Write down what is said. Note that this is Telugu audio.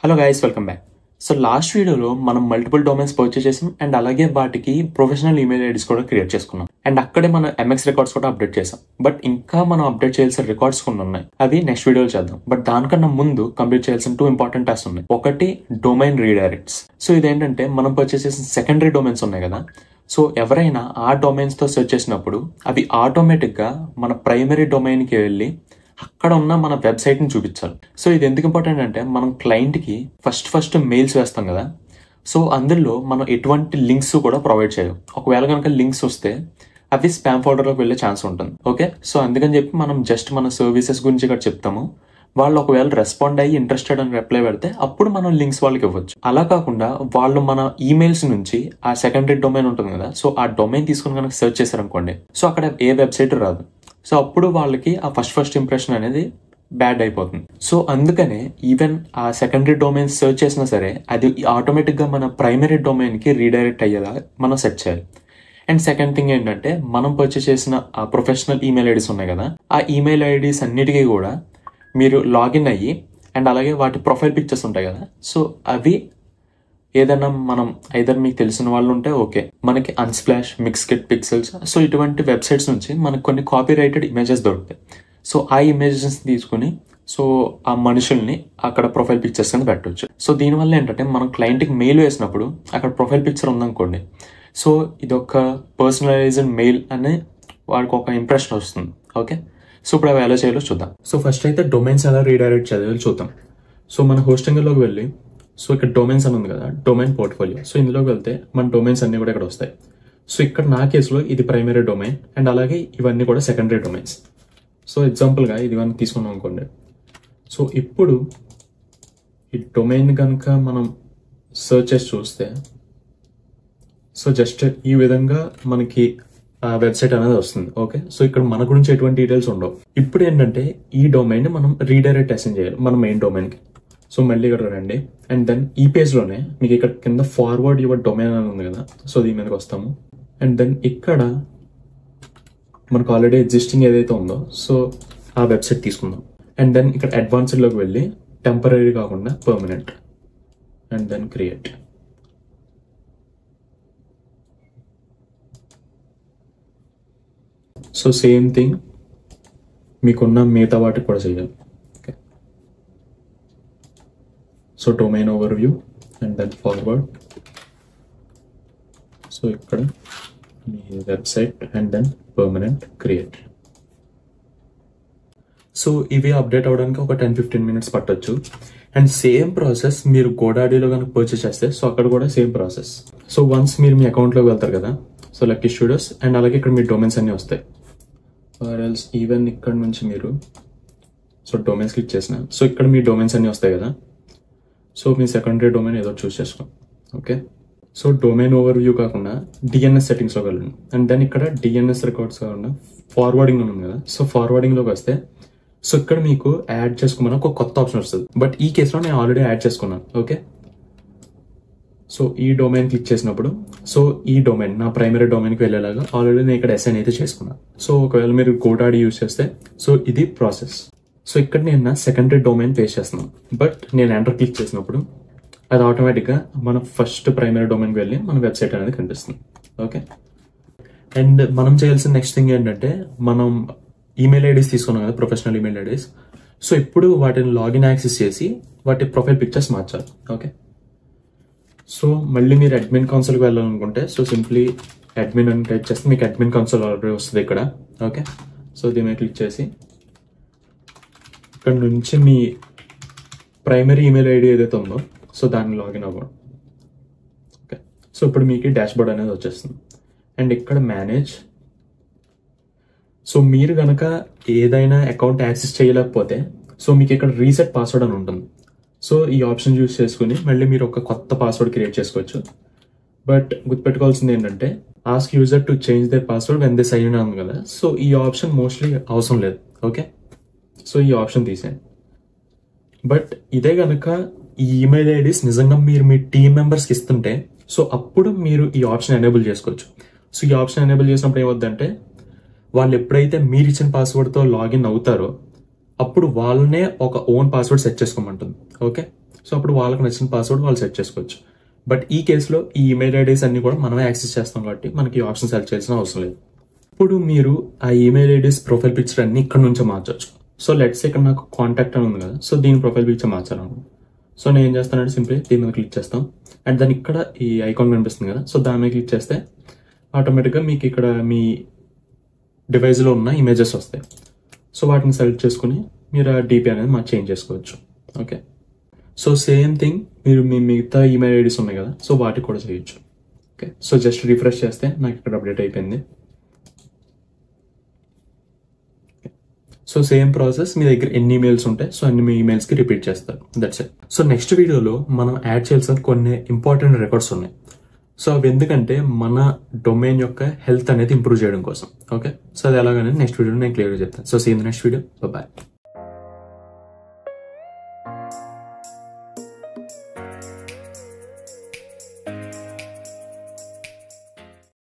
hello guys welcome back so last వీడియోలో మనం మల్టిపుల్ డొమైన్స్ పర్చేస్ చేసాం అండ్ అలాగే వాటికి ప్రొఫెషనల్ ఈమెయిల్ ఐడీస్ కూడా క్రియేట్ చేసుకున్నాం అండ్ అక్కడే మనం ఎంఎక్స్ రికార్డ్స్ కూడా అప్డేట్ చేసాం బట్ ఇంకా మనం అప్డేట్ చేయాల్సిన రికార్డ్స్ కొన్ని ఉన్నాయి అవి నెక్స్ట్ వీడియోలో చేద్దాం బట్ దానికన్నా ముందు కంప్లీట్ చేయాల్సిన టూ ఇంపార్టెంట్ టాస్క్ ఉన్నాయి ఒకటి డొమైన్ రీడైరెక్ట్స్ సో ఇదేంటంటే మనం పర్చేస్ చేసిన సెకండరీ డొమైన్స్ ఉన్నాయి కదా సో ఎవరైనా ఆ డొమైన్స్ తో సెర్చ్ చేసినప్పుడు అవి ఆటోమేటిక్ గా మన ప్రైమరీ డొమైన్ కి వెళ్ళి అక్కడ ఉన్న మన వెబ్సైట్ ని చూపించాలి సో ఇది ఎందుకు ఇంపార్టెంట్ అంటే మనం క్లయింట్ కి ఫస్ట్ ఫస్ట్ మెయిల్స్ వేస్తాం కదా సో అందులో మనం ఎటువంటి లింక్స్ కూడా ప్రొవైడ్ చేయం ఒకవేళ కనుక లింక్స్ వస్తే అవి స్పామ్ ఫోల్డర్లోకి వెళ్ళే ఛాన్స్ ఉంటుంది ఓకే సో అందుకని చెప్పి మనం జస్ట్ మన సర్వీసెస్ గురించి ఇక్కడ చెప్తాము వాళ్ళు ఒకవేళ రెస్పాండ్ అయ్యి ఇంట్రెస్టెడ్ అని రిప్లై పెడితే అప్పుడు మనం లింక్స్ వాళ్ళకి ఇవ్వచ్చు అలా కాకుండా వాళ్ళు మన ఈమెయిల్స్ నుంచి ఆ సెకండరీ డొమైన్ ఉంటుంది కదా సో ఆ డొమైన్ తీసుకుని కనుక సెర్చ్ చేశారనుకోండి సో అక్కడ ఏ వెబ్సైట్ రాదు సో అప్పుడు వాళ్ళకి ఆ ఫస్ట్ ఫస్ట్ ఇంప్రెషన్ అనేది బ్యాడ్ అయిపోతుంది సో అందుకనే ఈవెన్ ఆ సెకండరీ డొమైన్ సెర్చ్ చేసినా సరే అది ఆటోమేటిక్ గా మన ప్రైమరీ డొమైన్ కి రీడైరెక్ట్ అయ్యేలా మనం సెట్ చేయాలి అండ్ సెకండ్ థింగ్ ఏంటంటే మనం పర్చేస్ చేసిన ఆ ప్రొఫెషనల్ ఈమెయిల్ ఐడీస్ ఉన్నాయి కదా ఆ ఈమెయిల్ ఐడీస్ అన్నిటికీ కూడా మీరు లాగిన్ అయ్యి అండ్ అలాగే వాటి ప్రొఫైల్ పిక్చర్స్ ఉంటాయి కదా సో అవి ఏదైనా మనం ఐదర్ మీకు తెలిసిన వాళ్ళు ఉంటే ఓకే మనకి అన్స్ప్లాష్ మిక్స్కెట్ పిక్సెల్స్ సో ఇటువంటి వెబ్సైట్స్ నుంచి మనకు కొన్ని కాపీ రైటెడ్ ఇమేజెస్ దొరుకుతాయి సో ఆ ఇమేజెస్ తీసుకుని సో ఆ మనుషుల్ని అక్కడ ప్రొఫైల్ పిక్చర్స్ కింద పెట్టవచ్చు సో దీనివల్ల ఏంటంటే మనం క్లయింట్కి మెయిల్ వేసినప్పుడు అక్కడ ప్రొఫైల్ పిక్చర్ ఉందనుకోండి సో ఇది ఒక పర్సనలైజ్డ్ మెయిల్ అనే వాడికి ఒక ఇంప్రెషన్ వస్తుంది ఓకే సో ఇప్పుడు అవి ఎలా చేయాలో చూద్దాం సో ఫస్ట్ అయితే డొమైన్స్ ఎలా రీడైరెక్ట్ చేయాలో చూద్దాం సో మన హోస్టింగ్లోకి వెళ్ళి సో ఇక్కడ డొమైన్స్ అని ఉంది కదా డొమైన్ పోర్ట్ఫోలియో సో ఇందులోకి వెళ్తే మన డొమైన్స్ అన్ని కూడా ఇక్కడ వస్తాయి సో ఇక్కడ నా కేసులో ఇది ప్రైమరీ డొమైన్ అండ్ అలాగే ఇవన్నీ కూడా సెకండరీ డొమైన్స్ సో ఎగ్జాంపుల్గా ఇది మనం తీసుకున్నాం అనుకోండి సో ఇప్పుడు ఈ డొమైన్ కనుక మనం సర్చ్ చేసి చూస్తే సో జస్ట్ ఈ విధంగా మనకి ఆ వెబ్సైట్ అనేది వస్తుంది ఓకే సో ఇక్కడ మన గురించి ఎటువంటి డీటెయిల్స్ ఉండవు ఇప్పుడు ఏంటంటే ఈ డొమైన్ మనం రీడైరెక్ట్ అసైన్ చేయాలి మన మెయిన్ డొమైన్కి సో మళ్ళీ ఇక్కడ రండి అండ్ దెన్ ఈ పేజ్లోనే మీకు ఇక్కడ కింద ఫార్వర్డ్ యువర్ డొమైన్ అని ఉంది కదా సో దీని మీదకి వస్తాము అండ్ దెన్ ఇక్కడ మనకు ఆల్రెడీ ఎగ్జిస్టింగ్ ఏదైతే ఉందో సో ఆ వెబ్సైట్ తీసుకుందాం అండ్ దెన్ ఇక్కడ అడ్వాన్స్డ్లోకి వెళ్ళి టెంపరీ కాకుండా permanent and then create so same thing మీకున్న మిగతా వాటికి కూడా చేయాలి okay so domain overview and then forward so ఇక్కడ మీ website and then permanent create so ఇవి అప్డేట్ అవడానికి ఒక టెన్ ఫిఫ్టీన్ మినిట్స్ పట్టొచ్చు అండ్ సేమ్ ప్రాసెస్ మీరు గోడాడీలో కనుక పర్చేస్ చేస్తే సో అక్కడ కూడా సేమ్ ప్రాసెస్ సో వన్స్ మీరు మీ అకౌంట్లోకి వెళ్తారు కదా సో లక్కీ స్టూడియోస్ అండ్ అలాగే ఇక్కడ మీ డొమైన్స్ అన్ని వస్తాయి ఆర్ ఎల్స్ ఈవెన్ ఇక్కడ నుంచి మీరు సో డొమైన్స్ క్లిక్ చేసిన సో ఇక్కడ మీ డొమైన్స్ అన్ని వస్తాయి కదా సో మీ సెకండరీ డొమైన్ ఏదో చూస్ చేసుకోండి okay so domain overview కాకుండా డిఎన్ఎస్ సెట్టింగ్స్లోకి వెళ్ళండి అండ్ దెన్ ఇక్కడ డిఎన్ఎస్ రికార్డ్స్ కాకుండా ఫార్వర్డింగ్ ఉంది కదా సో ఫార్వర్డింగ్లోకి వస్తే సో ఇక్కడ మీకు యాడ్ చేసుకోమని ఒక కొత్త ఆప్షన్ వస్తుంది బట్ ఈ కేసులో నేను ఆల్రెడీ యాడ్ చేసుకున్నాను ఓకే సో ఈ డొమైన్ క్లిక్ చేసినప్పుడు సో ఈ డొమైన్ నా ప్రైమరీ డొమైన్కి వెళ్ళేలాగా ఆల్రెడీ నేను ఇక్కడ ఎస్ఎన్ అయితే చేసుకున్నాను సో ఒకవేళ మీరు గోడాడి యూస్ చేస్తే సో ఇది ప్రాసెస్ సో ఇక్కడ నేను నా సెకండరీ డొమైన్ పేస్ చేస్తున్నాను బట్ నేను ఎంటర్ క్లిక్ చేసినప్పుడు అది ఆటోమేటిక్గా మన ఫస్ట్ ప్రైమరీ డొమైన్కి వెళ్ళి మన వెబ్సైట్ అనేది కనిపిస్తుంది ఓకే అండ్ మనం చేయాల్సిన నెక్స్ట్ థింగ్ ఏంటంటే మనం ఈమెయిల్ ఐడీస్ తీసుకున్నాం కదా ప్రొఫెషనల్ ఈమెయిల్ ఐడీస్ సో ఇప్పుడు వాటిని లాగిన్ యాక్సెస్ చేసి వాటి ప్రొఫైల్ పిక్చర్స్ మార్చాలి ఓకే సో మళ్ళీ మీరు అడ్మిన్ కౌన్సిల్కి వెళ్ళాలనుకుంటే సో సింప్లీ అడ్మిన్ అని టైప్ చేస్తే మీకు అడ్మిన్ కౌన్సిల్ ఆల్రెడీ వస్తుంది ఇక్కడ ఓకే సో దీని మీద క్లిక్ చేసి ఇక్కడ నుంచి మీ ప్రైమరీ ఈమెయిల్ ఐడి ఏదైతే ఉందో సో దాన్ని లాగిన్ అవ్వండి ఓకే సో ఇప్పుడు మీకు డాష్ బోర్డ్ అనేది వచ్చేస్తుంది అండ్ ఇక్కడ మేనేజ్ సో మీరు కనుక ఏదైనా అకౌంట్ యాక్సెస్ చేయలేకపోతే సో మీకు ఇక్కడ రీసెట్ పాస్వర్డ్ అని ఉంటుంది సో ఈ ఆప్షన్ యూస్ చేసుకుని మళ్ళీ మీరు ఒక కొత్త పాస్వర్డ్ క్రియేట్ చేసుకోవచ్చు బట్ గుర్తుపెట్టుకోవాల్సింది ఏంటంటే ask user to change their password when they sign ఉంది కదా సో ఈ ఆప్షన్ మోస్ట్లీ అవసరం లేదు ఓకే సో ఈ ఆప్షన్ తీసేయండి బట్ ఇదే కనుక ఈ ఈమెయిల్ ఐడీస్ నిజంగా మీరు మీ టీం మెంబర్స్కి ఇస్తుంటే సో అప్పుడు మీరు ఈ ఆప్షన్ ఎనేబుల్ చేసుకోవచ్చు సో ఈ ఆప్షన్ ఎనేబుల్ చేసినప్పుడు ఏమవుద్దంటే వాళ్ళు ఎప్పుడైతే మీరు ఇచ్చిన పాస్వర్డ్తో లాగిన్ అవుతారో అప్పుడు వాళ్ళనే ఒక ఓన్ పాస్వర్డ్ సెట్ చేసుకోమంటుంది ఓకే సో అప్పుడు వాళ్ళకి నచ్చిన పాస్వర్డ్ వాళ్ళు సెట్ చేసుకోవచ్చు బట్ ఈ కేసులో ఈ ఈమెయిల్ ఐడీస్ అన్ని కూడా మనమే యాక్సెస్ చేస్తాం కాబట్టి మనకి ఈ ఆప్షన్ సెలెక్ట్ చేయాల్సిన అవసరం లేదు ఇప్పుడు మీరు ఆ ఈమెయిల్ ఐడీస్ ప్రొఫైల్ పిక్చర్ అన్ని ఇక్కడ నుంచి మార్చొచ్చు సో లెట్స్ ఇక్కడ నాకు కాంటాక్ట్ అని ఉంది కదా సో దీని ప్రొఫైల్ పిక్చర్ మార్చాలనుకుంటున్నాను సో నేను ఏం చేస్తానంటే సింప్లీ దీని మీద క్లిక్ చేస్తాం అండ్ దాని ఇక్కడ ఈ ఐకాన్ కనిపిస్తుంది కదా సో దాని మీద క్లిక్ చేస్తే ఆటోమేటిక్గా మీకు ఇక్కడ మీ డివైస్లో ఉన్న ఇమేజెస్ వస్తాయి సో వాటిని సెలెక్ట్ చేసుకుని మీరు ఆ డీపీ అనేది మాకు చేంజ్ చేసుకోవచ్చు ఓకే సో సేమ్ థింగ్ మీరు మీ మిగతా ఈమెయిల్ ఐడీస్ ఉన్నాయి కదా సో వాటికి కూడా చేయొచ్చు ఓకే సో జస్ట్ రిఫ్రెష్ చేస్తే నాకు ఇక్కడ అప్డేట్ అయిపోయింది సో సేమ్ ప్రాసెస్ మీ దగ్గర ఎన్ని ఈమెయిల్స్ ఉంటాయి సో అన్ని మీ ఈమెయిల్స్ కి రిపీట్ చేస్తారు దట్స్ ఇట్ సో నెక్స్ట్ వీడియోలో మనం యాడ్ చేయాల్సిన కొన్ని ఇంపార్టెంట్ రికార్డ్స్ ఉన్నాయి సో అవి ఎందుకంటే మన డొమైన్ యొక్క హెల్త్ అనేది ఇంప్రూవ్ చేయడం కోసం ఓకే సో అది ఎలాగనేది నెక్స్ట్ వీడియో నేను క్లియర్గా చెప్తాను so see in next video bye